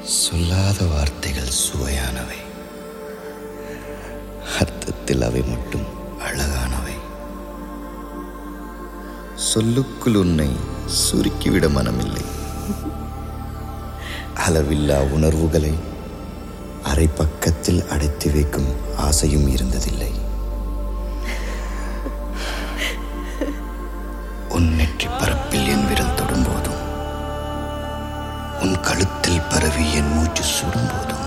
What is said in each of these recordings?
சொல்லாத வார்த்தைகள் சுவையானவை அர்த்தத்தில் அவை மட்டும் அழகானவை சொல்லுக்குள் உன்னை சுருக்கிவிட மனமில்லை அளவில்லா உணர்வுகளை அரை பக்கத்தில் அடைத்து வைக்கும் ஆசையும் இருந்ததில்லை உன் நெற்றி பரப்பில் என் விரல் தொடும்போதும் உன் கழுத்தில் பரவி என் மூச்சு சுடும்போதும்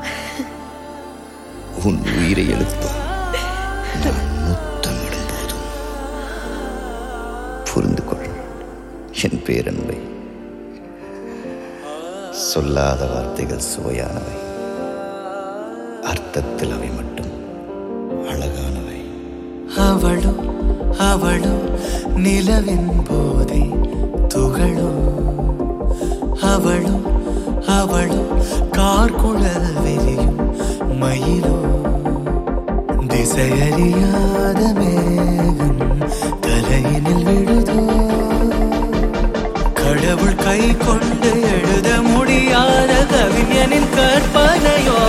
உன் உயிரை எழுப்ப நான் முத்தமிடும் போதும் புரிந்து கொள் என் பேரன்பை சொல்லாத வார்த்தைகள் சுவையானவை அர்த்தத்தில் அவை மட்டும் அழகானவை அவளோ அவளோ நிலவின் போதை துகளோ அவளோ அவளோ கார்குழல் விரியும் மயிலோ திசையறியாத மேகம் தலையினில் விழுதோ கடவுள் கை கொண்டு எழுத முடியாத கவிஞனின் கற்பனையோ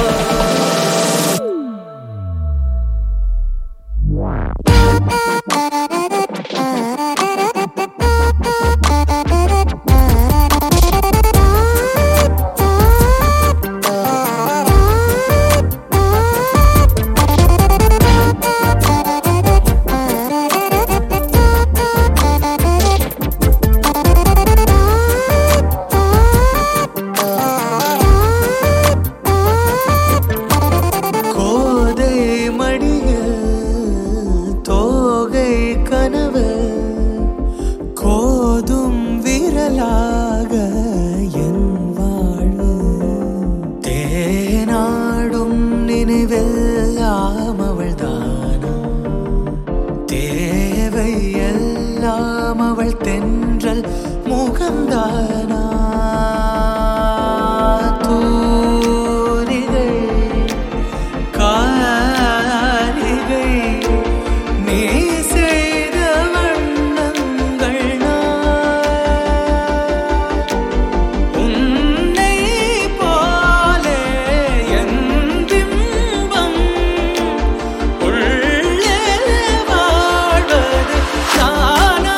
கோதை மடியில் தோகை கனவு கோதும் விரலாக என் வாழ்வு தேனாடும் நினைவெல்லாம் அவள் தானா தேவை எல்லாம் அவள் தென்றல் முகம்தானா தூரிகை காரிகை நீ செய்த வண்ணங்கள் நான். உன்னை போலே என் பிம்பம் உள்ளே வாழ்வது தானா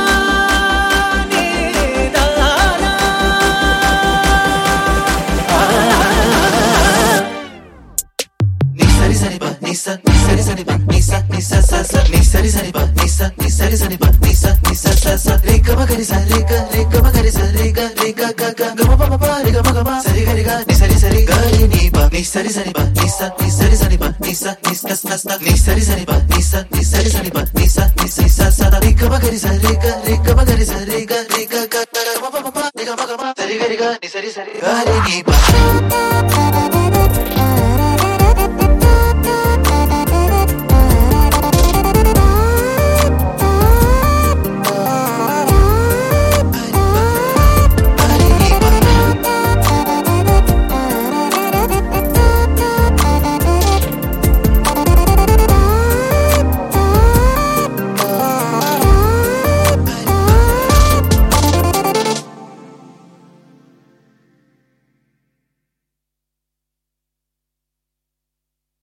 நீதானா ni sari sari ba ni sa ni sari sari ba ni sa ni sa sa sa ni sari sari ba ni sa ni sari sari ba ni sa ni sa sa sa re ga ma ga ri sa re ga re ga ma ga ri sa re ga re ga ga ga ga ma pa ma pa re ga ma ga ma sari ga re ga ni sari sari ga re ni ba ni sari sari ba ni sa ni sari sari ba ni sa ni sa sa sa ni sari sari ba ni sa ni sari sari ba ni sa ni sa sa sa re ga ma ga ri sa re ga re ga ma ga ri sa re ga re ga ga ga ma pa ma pa re ga ma ga ma sari ga re ga ni sari sari ga re ni ba